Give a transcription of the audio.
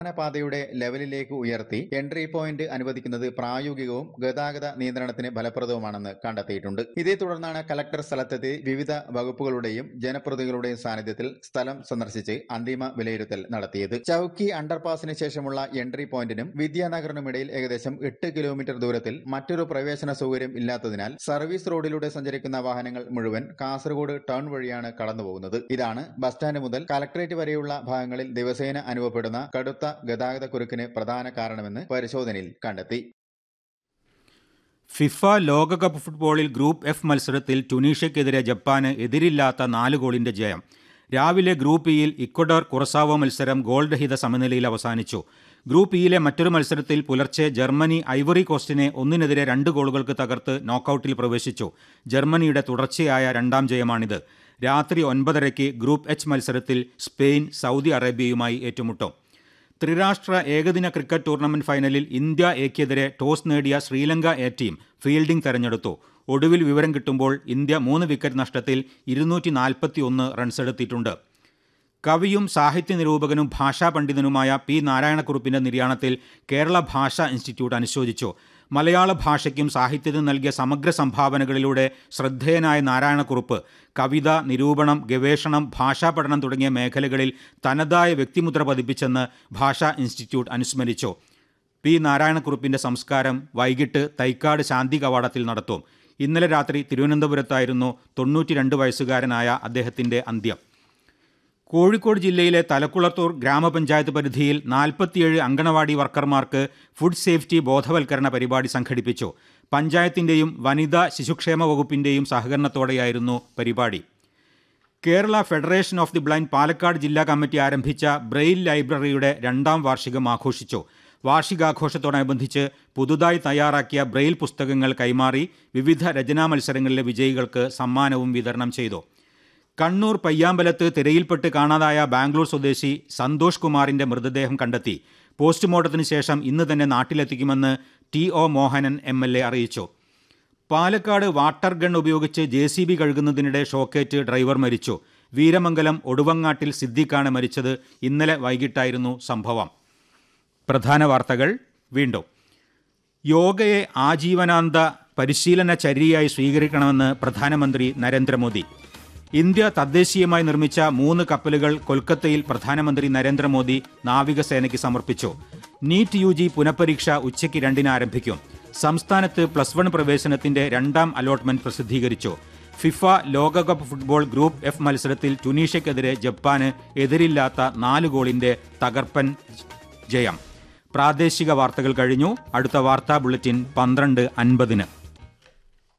പാതയുടെ ലെവലിലേക്ക് ഉയർത്തി എൻട്രി പോയിന്റ് അനുവദിക്കുന്നത് പ്രായോഗികവും ഗതാഗത നിയന്ത്രണത്തിന് ഫലപ്രദവുമാണെന്ന് കണ്ടെത്തിയിട്ടുണ്ട് ഇതേ തുടർന്നാണ് കലക്ടർ സ്ഥലത്തെത്തി വിവിധ വകുപ്പുകളുടെയും ജനപ്രതിനിധികളുടെയും സാന്നിധ്യത്തിൽ സ്ഥലം സന്ദർശിച്ച് അന്തിമ വിലയിരുത്തൽ നടത്തിയത് ചൌക്കി അണ്ടർപാസിന് ശേഷമുള്ള എൻട്രി പോയിന്റിനും വിദ്യാനഗറിനുമിടയിൽ ഏകദേശം എട്ട് കിലോമീറ്റർ ദൂരത്തിൽ മറ്റൊരു പ്രവേശന സൗകര്യം ഇല്ലാത്തതിനാൽ സർവീസ് റോഡിലൂടെ സഞ്ചരിക്കുന്ന വാഹനങ്ങൾ മുഴുവൻ കാസർഗോഡ് ടൗൺ വഴിയാണ് കടന്നുപോകുന്നത് ഇതാണ് ബസ് സ്റ്റാൻഡ് മുതൽ കലക്ടറേറ്റ് വരെയുള്ള ഭാഗങ്ങളിൽ ദിവസേന അനുഭവപ്പെടുന്ന കടുത്ത ഗതാഗതക്കുരുക്കിന് പ്രധാന കാരണമെന്ന് പരിശോധനയിൽ കണ്ടെത്തി ഫിഫ ലോകകപ്പ് ഫുട്ബോളിൽ ഗ്രൂപ്പ് എഫ് മത്സരത്തിൽ ടുണീഷ്യക്കെതിരെ ജപ്പാന് എതിരില്ലാത്ത നാല് ഗോളിന്റെ ജയം രാവിലെ ഗ്രൂപ്പ് ഇയിൽ ഇക്വഡോർ കുറസാവോ മത്സരം ഗോൾ രഹിത സമനിലയിൽ അവസാനിച്ചു ഗ്രൂപ്പ് ഇയിലെ മറ്റൊരു മത്സരത്തിൽ പുലർച്ചെ ജർമ്മനി ഐവറി കോസ്റ്റിനെ ഒന്നിനെതിരെ രണ്ട് ഗോളുകൾക്ക് തകർത്ത് നോക്കൌട്ടിൽ പ്രവേശിച്ചു ജർമ്മനിയുടെ തുടർച്ചയായ രണ്ടാം ജയമാണിത് രാത്രി ഒൻപതരയ്ക്ക് ഗ്രൂപ്പ് എച്ച് മത്സരത്തിൽ സ്പെയിൻ സൗദി അറേബ്യയുമായി ഏറ്റുമുട്ടും ത്രിരാഷ്ട്ര ഏകദിന ക്രിക്കറ്റ് ടൂർണമെന്റ് ഫൈനലിൽ ഇന്ത്യ എക്കെതിരെ ടോസ് നേടിയ ശ്രീലങ്ക എ ടീം ഫീൽഡിംഗ് തെരഞ്ഞെടുത്തു ഒടുവിൽ വിവരം കിട്ടുമ്പോൾ ഇന്ത്യ മൂന്ന് വിക്കറ്റ് നഷ്ടത്തിൽ ഇരുന്നൂറ്റി നാൽപ്പത്തി ഒന്ന് റൺസെടുത്തിട്ടുണ്ട് കവിയും സാഹിത്യ നിരൂപകനും ഭാഷാ പണ്ഡിതനുമായ പി നാരായണക്കുറുപ്പിന്റെ നിര്യാണത്തിൽ കേരള ഭാഷാ ഇൻസ്റ്റിറ്റ്യൂട്ട് അനുശോചിച്ചു മലയാള ഭാഷയ്ക്കും സാഹിത്യത്തിനും നൽകിയ സമഗ്ര സംഭാവനകളിലൂടെ ശ്രദ്ധേയനായ നാരായണക്കുറുപ്പ് കവിത നിരൂപണം ഗവേഷണം ഭാഷാ പഠനം തുടങ്ങിയ മേഖലകളിൽ തനതായ വ്യക്തിമുദ്ര പതിപ്പിച്ചെന്ന് ഭാഷാ ഇൻസ്റ്റിറ്റ്യൂട്ട് അനുസ്മരിച്ചു പി നാരായണക്കുറുപ്പിന്റെ സംസ്കാരം വൈകിട്ട് തൈക്കാട് ശാന്തി കവാടത്തിൽ നടത്തും ഇന്നലെ രാത്രി തിരുവനന്തപുരത്തായിരുന്നു തൊണ്ണൂറ്റിരണ്ട് വയസ്സുകാരനായ അദ്ദേഹത്തിന്റെ അന്ത്യം കോഴിക്കോട് ജില്ലയിലെ തലക്കുളത്തൂർ ഗ്രാമപഞ്ചായത്ത് പരിധിയിൽ നാൽപ്പത്തിയേഴ് അങ്കണവാടി വർക്കർമാർക്ക് ഫുഡ് സേഫ്റ്റി ബോധവൽക്കരണ പരിപാടി സംഘടിപ്പിച്ചു പഞ്ചായത്തിന്റെയും വനിതാ ശിശുക്ഷേമ വകുപ്പിന്റെയും സഹകരണത്തോടെയായിരുന്നു പരിപാടി Kerala federation of the blind Palakkad ജില്ലാ കമ്മിറ്റി ആരംഭിച്ച ബ്രെയിൽ ലൈബ്രറിയുടെ രണ്ടാം വാർഷികം ആഘോഷിച്ചു വാർഷികാഘോഷത്തോടനുബന്ധിച്ച് പുതുതായി തയ്യാറാക്കിയ ബ്രെയിൽ പുസ്തകങ്ങൾ കൈമാറി വിവിധ രചനാ മത്സരങ്ങളിലെ വിജയികൾക്ക് സമ്മാനവും വിതരണം ചെയ്തു കണ്ണൂർ പയ്യാമ്പലത്ത് തിരയിൽപ്പെട്ട് കാണാതായ ബാംഗ്ലൂർ സ്വദേശി സന്തോഷ് കുമാറിന്റെ മൃതദേഹം കണ്ടെത്തി പോസ്റ്റ്മോർട്ടത്തിന് ശേഷം ഇന്ന് തന്നെ നാട്ടിലെത്തിക്കുമെന്ന് T O Mohanan M L A അറിയിച്ചു പാലക്കാട് വാട്ടർ ഗൺ ഉപയോഗിച്ച് ജെ സി ബി കഴുകുന്നതിനിടെ ഷോക്കേറ്റ് ഡ്രൈവർ മരിച്ചു വീരമംഗലം ഒടുവങ്ങാട്ടിൽ സിദ്ദിഖാണ് മരിച്ചത് ഇന്നലെ വൈകിട്ടായിരുന്നു സംഭവം പ്രധാന വാർത്തകൾ വീണ്ടും യോഗയെ ആജീവനാന്ത പരിശീലന ചര്യയായി സ്വീകരിക്കണമെന്ന് പ്രധാനമന്ത്രി നരേന്ദ്രമോദി ഇന്ത്യ തദ്ദേശീയമായി നിർമ്മിച്ച മൂന്ന് കപ്പലുകൾ കൊൽക്കത്തയിൽ പ്രധാനമന്ത്രി നരേന്ദ്രമോദി നാവികസേനയ്ക്ക് സമർപ്പിച്ചു നീറ്റ് യു ജി പുനഃപരീക്ഷ ഉച്ചയ്ക്ക് രണ്ടിന് ആരംഭിക്കും സംസ്ഥാനത്ത് പ്ലസ് വൺ പ്രവേശനത്തിന്റെ രണ്ടാം അലോട്ട്മെന്റ് പ്രസിദ്ധീകരിച്ചു ഫിഫ ലോകകപ്പ് ഫുട്ബോൾ ഗ്രൂപ്പ് എഫ് മത്സരത്തിൽ ടുണീഷ്യക്കെതിരെ ജപ്പാന് എതിരില്ലാത്ത നാല് ഗോളിന്റെ തകർപ്പൻ ജയം പ്രാദേശിക വാർത്തകൾ കഴിഞ്ഞു അടുത്ത വാർത്താ ബുള്ളറ്റിൻ പന്ത്രണ്ട് അൻപതിന്